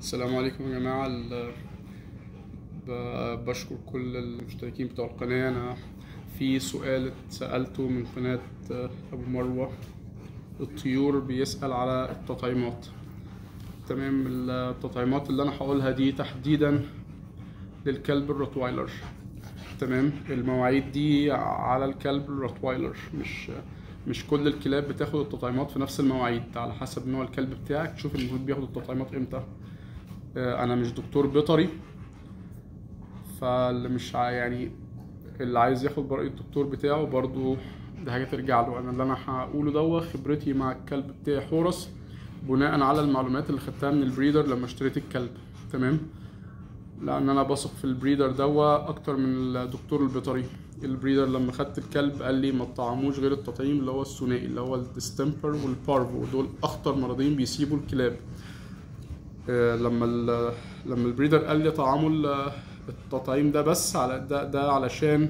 السلام عليكم يا جماعة ال- ب- بشكر كل المشتركين بتوع القناة أنا في سؤال اتسألته من قناة أبو مروة الطيور بيسأل على التطعيمات تمام التطعيمات اللي أنا هقولها دي تحديدا للكلب الروتوايلر تمام المواعيد دي على الكلب الروتوايلر مش مش كل الكلاب بتاخد التطعيمات في نفس المواعيد على حسب نوع الكلب بتاعك تشوف المفروض بياخد التطعيمات امتى آه، انا مش دكتور بيطري فاللي مش ع- يعني اللي عايز ياخد برأي الدكتور بتاعه برضو دي حاجة ترجع له انا اللي انا هقوله دوت خبرتي مع الكلب بتاعي حورس بناء على المعلومات اللي خدتها من البريدر لما اشتريت الكلب تمام لان انا بثق في البريدر دوا اكتر من الدكتور البيطري البريدر لما خدت الكلب قال لي ما تطعموش غير التطعيم اللي هو الثنائي اللي هو الديستمبر والبارفو دول اخطر مرضين بيسيبوا الكلاب آه، لما ال- لما البريدر قال لي طعموا ال- التطعيم ده بس على ده, ده علشان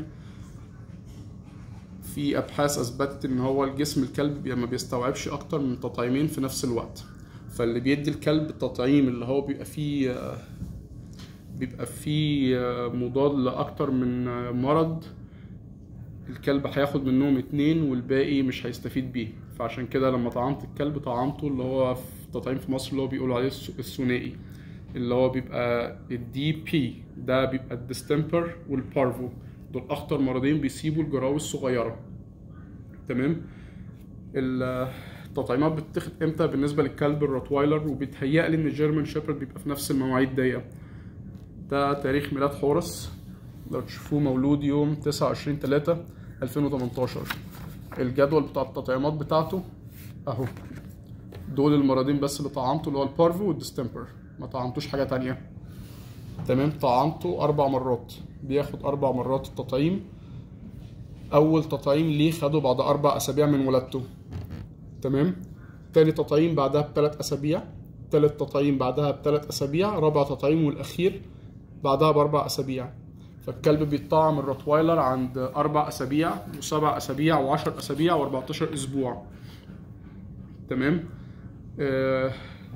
في ابحاث اثبتت ان هو الجسم الكلب بي- ما بيستوعبش اكتر من تطعيمين في نفس الوقت فاللي بيدي الكلب التطعيم اللي هو بيبقى فيه آه، بيبقى فيه آه، مضاد لاكتر من آه، مرض الكلب هياخد منهم اتنين والباقي مش هيستفيد بيه فعشان كده لما طعمت الكلب طعمته اللي هو في تطعيم في مصر اللي هو بيقولوا عليه الث- الثنائي اللي هو بيبقى الدي بي ده بيبقى الديستمبر والبارفو دول اخطر مرضين بيسيبوا الجراوي الصغيره تمام ال- التطعيمات بتتاخد امتى بالنسبه للكلب الروتوايلر وبيتهيألي ان الجيرمان شيبرد بيبقى في نفس المواعيد دي ده تاريخ ميلاد حورس لو تشوفوه مولود يوم 29 3 2018 الجدول بتاع التطعيمات بتاعته اهو دول المرضين بس اللي طعمته اللي هو البارفو والديستمبر ما طعمتوش حاجه تانية تمام طعمته اربع مرات بياخد اربع مرات التطعيم اول تطعيم ليه خده بعد اربع اسابيع من ولادته تمام تاني تطعيم بعدها بثلاث اسابيع تالت تطعيم بعدها بثلاث اسابيع رابع تطعيم والاخير بعدها باربع اسابيع فالكلب بيتطعم الروتوايلر عند اربع اسابيع وسبع اسابيع وعشر اسابيع و14 اسبوع تمام آه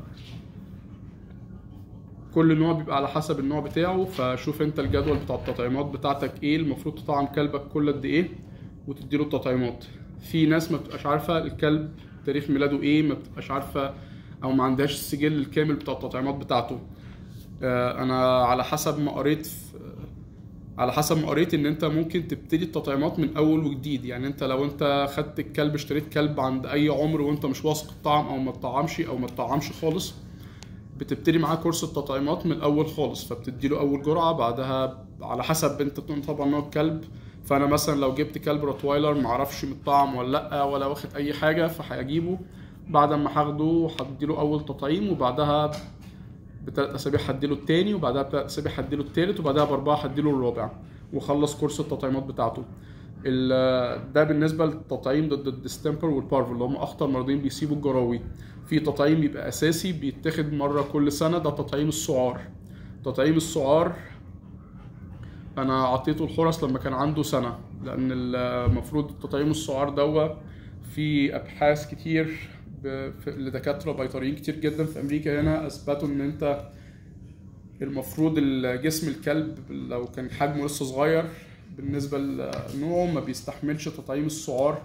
كل نوع بيبقى على حسب النوع بتاعه فشوف انت الجدول بتاع التطعيمات بتاعتك ايه المفروض تطعم كلبك كل قد ايه وتديله التطعيمات في ناس ما بتبقاش عارفه الكلب تاريخ ميلاده ايه ما بتبقاش عارفه او ما عندهاش السجل الكامل بتاع التطعيمات بتاعته آه، انا على حسب ما قريت في على حسب ما قريت ان انت ممكن تبتدي التطعيمات من اول وجديد يعني انت لو انت خدت الكلب اشتريت كلب عند اي عمر وانت مش واثق الطعم او ما تطعمش او ما تطعمش خالص بتبتدي معاه كورس التطعيمات من الاول خالص فبتدي له اول جرعه بعدها على حسب انت طبعا نوع الكلب فانا مثلا لو جبت كلب روتوايلر معرفش متطعم ولا لا ولا واخد اي حاجه فهجيبه بعد ما هاخده هديله اول تطعيم وبعدها بثلاث اسابيع هديله التاني وبعدها بثلاث اسابيع هديله التالت وبعدها باربعه هديله الرابع وخلص كورس التطعيمات بتاعته ال- ده بالنسبه للتطعيم ضد الديستمبر والبارفو اللي هم اخطر مرضين بيسيبوا الجراوي في تطعيم بيبقى اساسي بيتاخد مره كل سنه ده تطعيم السعار تطعيم السعار انا عطيته الحرس لما كان عنده سنه لان المفروض تطعيم السعار دوا في ابحاث كتير ب- في- لدكاتره بيطريين كتير جدا في امريكا هنا اثبتوا ان انت المفروض الجسم الكلب لو كان حجمه لسه صغير بالنسبه لنوعه ما بيستحملش تطعيم السعار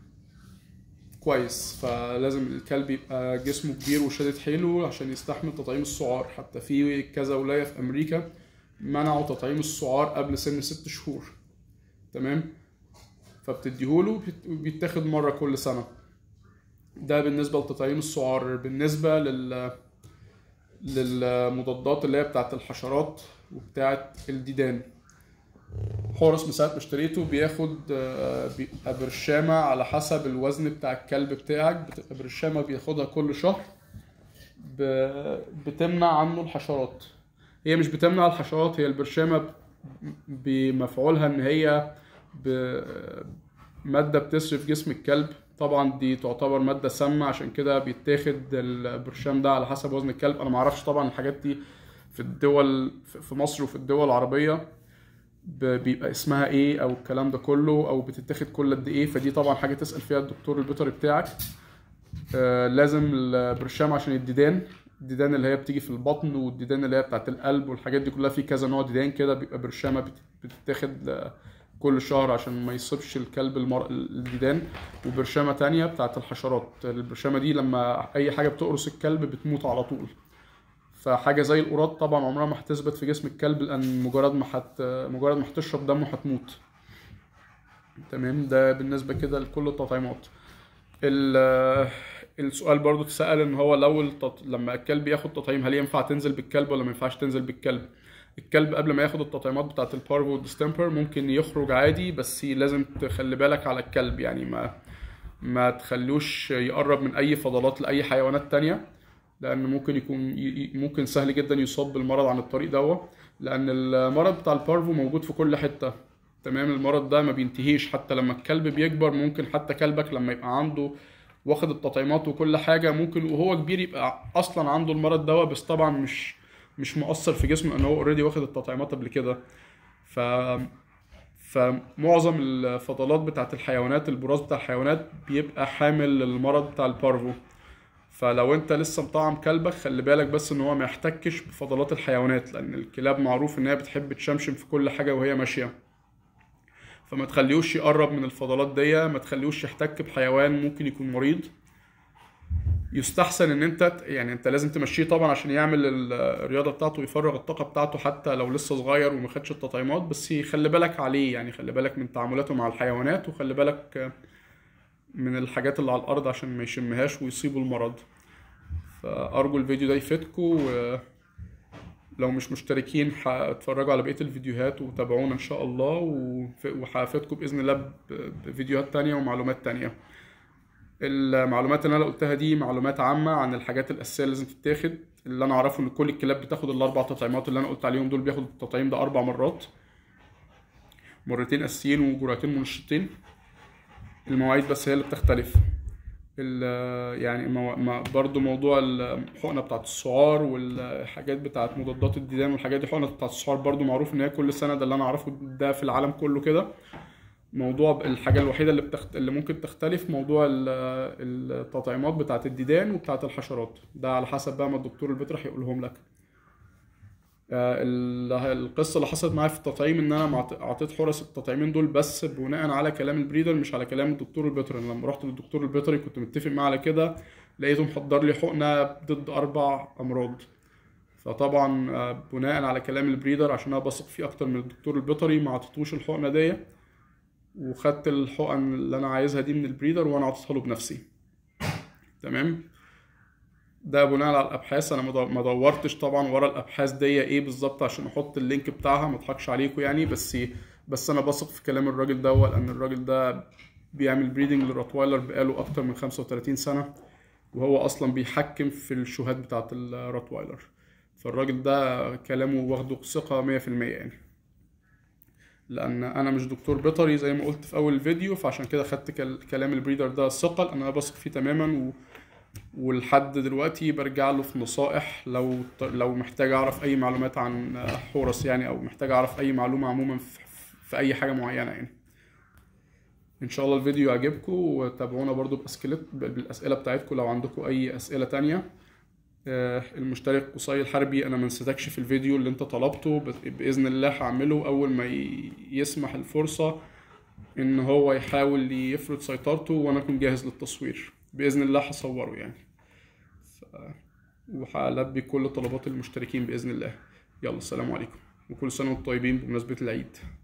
كويس فلازم الكلب يبقى جسمه كبير وشادد حيله عشان يستحمل تطعيم السعار حتى في كذا ولاية في أمريكا منعوا تطعيم السعار قبل سن ست شهور تمام فبتديهوله بيت- بيتاخد مرة كل سنة ده بالنسبة لتطعيم السعار بالنسبة لل للمضادات اللي هي بتاعت الحشرات وبتاعت الديدان حورس من ساعة ما اشتريته بياخد آه، بيبقى برشامة على حسب الوزن بتاع الكلب بتاعك بتبقى برشامة بياخدها كل شهر ب- بتمنع عنه الحشرات هي مش بتمنع الحشرات هي البرشامة ب- بمفعولها ان هي ب- مادة بتسري في جسم الكلب طبعا دي تعتبر مادة سامة عشان كده بيتاخد البرشام ده على حسب وزن الكلب انا معرفش طبعا الحاجات دي في الدول في مصر وفي الدول العربية ب- بيبقى اسمها ايه او الكلام ده كله او بتتاخد كل قد ايه فدي طبعا حاجه تسال فيها الدكتور البيطري بتاعك آه لازم البرشام عشان الديدان الديدان اللي هي بتيجي في البطن والديدان اللي هي بتاعت القلب والحاجات دي كلها في كذا نوع ديدان كده بيبقى برشامه بت- بتتاخد آه، كل شهر عشان ما يصيبش الكلب المر... الديدان وبرشامه تانية بتاعت الحشرات البرشامه دي لما اي حاجه بتقرص الكلب بتموت على طول فحاجه زي القراط طبعا عمرها ما هتثبت في جسم الكلب لان مجرد ما حت... مجرد ما هتشرب دمه هتموت تمام ده بالنسبه كده لكل التطعيمات ال- السؤال برضو اتسأل ان هو لو التط... لما الكلب ياخد تطعيم هل ينفع تنزل بالكلب ولا ما ينفعش تنزل بالكلب الكلب قبل ما ياخد التطعيمات بتاعه البارفو والديستمبر ممكن يخرج عادي بس لازم تخلي بالك على الكلب يعني ما ما تخلوش يقرب من اي فضلات لاي حيوانات تانية لان ممكن يكون ي- ي- ممكن سهل جدا يصاب بالمرض عن الطريق دوت لان المرض بتاع البارفو موجود في كل حتة تمام المرض ده ما بينتهيش حتى لما الكلب بيكبر ممكن حتى كلبك لما يبقى عنده واخد التطعيمات وكل حاجة ممكن وهو كبير يبقى أصلا عنده المرض ده بس طبعا مش مش مؤثر في جسمه لأن هو اوريدي واخد التطعيمات قبل كده ف فمعظم الفضلات بتاعت الحيوانات البراز بتاع الحيوانات بيبقى حامل المرض بتاع البارفو فلو انت لسه مطعم كلبك خلي بالك بس ان هو ما يحتكش بفضلات الحيوانات لان الكلاب معروف ان هي بتحب تشمشم في كل حاجة وهي ماشية فما تخليهوش يقرب من الفضلات دي ما تخليهوش يحتك بحيوان ممكن يكون مريض يستحسن ان انت ت- يعني انت لازم تمشيه طبعا عشان يعمل ال- الرياضه بتاعته ويفرغ الطاقه بتاعته حتى لو لسه صغير وما خدش التطعيمات بس خلي بالك عليه يعني خلي بالك من تعاملاته مع الحيوانات وخلي بالك من الحاجات اللي على الارض عشان ما يشمهاش ويصيبه المرض فارجو الفيديو ده يفيدكم ولو مش مشتركين هتفرجوا على بقيه الفيديوهات وتابعونا ان شاء الله وف- وهفيدكم باذن الله ب- بفيديوهات تانية ومعلومات تانية المعلومات اللي انا قلتها دي معلومات عامة عن الحاجات الأساسية اللي لازم تتاخد اللي أنا أعرفه إن كل الكلاب بتاخد الأربع تطعيمات اللي أنا قلت عليهم دول بياخدوا التطعيم ده أربع مرات مرتين أساسيين وجرعتين منشطين المواعيد بس هي اللي بتختلف ال- يعني مو... ما برضو موضوع الحقنة بتاعت السعار والحاجات بتاعت مضادات الديدان والحاجات دي حقنة بتاعت السعار برضو معروف إن هي كل سنة ده اللي أنا أعرفه ده في العالم كله كده موضوع الحاجة الوحيدة اللي بتخت... اللي ممكن تختلف موضوع ال- التطعيمات بتاعة الديدان وبتاعة الحشرات ده على حسب بقى ما الدكتور البيطري هيقولهم لك آه، ال- القصة اللي حصلت معايا في التطعيم ان انا معت- اعطيت حرس التطعيمين دول بس بناء على كلام البريدر مش على كلام الدكتور البيطري أنا لما رحت للدكتور البيطري كنت متفق معاه على كده لقيته محضر لي حقنة ضد اربع امراض فطبعا آه، بناء على كلام البريدر عشان انا بثق فيه اكتر من الدكتور البيطري ما عطيتوش الحقنة دي وخدت الحقن اللي انا عايزها دي من البريدر وانا عطيتها له بنفسي تمام ده بناء على الابحاث انا ما دو- ما دورتش طبعا ورا الابحاث دي ايه بالظبط عشان احط اللينك بتاعها ما اضحكش عليكم يعني بس بس انا بثق في كلام الراجل ده لان الراجل ده بيعمل بريدنج للروتوايلر بقاله اكتر من 35 سنه وهو اصلا بيحكم في الشوهات بتاعه الروتوايلر فالراجل ده كلامه واخده ثقه 100% يعني لان انا مش دكتور بيطري زي ما قلت في اول الفيديو فعشان كده خدت كل- كلام البريدر ده ثقه لان انا بثق فيه تماما و... ولحد دلوقتي برجع له في نصائح لو لو محتاج اعرف اي معلومات عن حورس يعني او محتاج اعرف اي معلومه عموما في, في اي حاجه معينه يعني ان شاء الله الفيديو يعجبكم وتابعونا برضو بأسئلة بالاسئله بتاعتكم لو عندكم اي اسئله تانية آه، المشترك قصي الحربي انا ما نسيتكش في الفيديو اللي انت طلبته ب- باذن الله هعمله اول ما ي- يسمح الفرصه ان هو يحاول يفرض سيطرته وانا اكون جاهز للتصوير باذن الله هصوره يعني ف... وهلبي كل طلبات المشتركين باذن الله يلا السلام عليكم وكل سنه وانتم طيبين بمناسبه العيد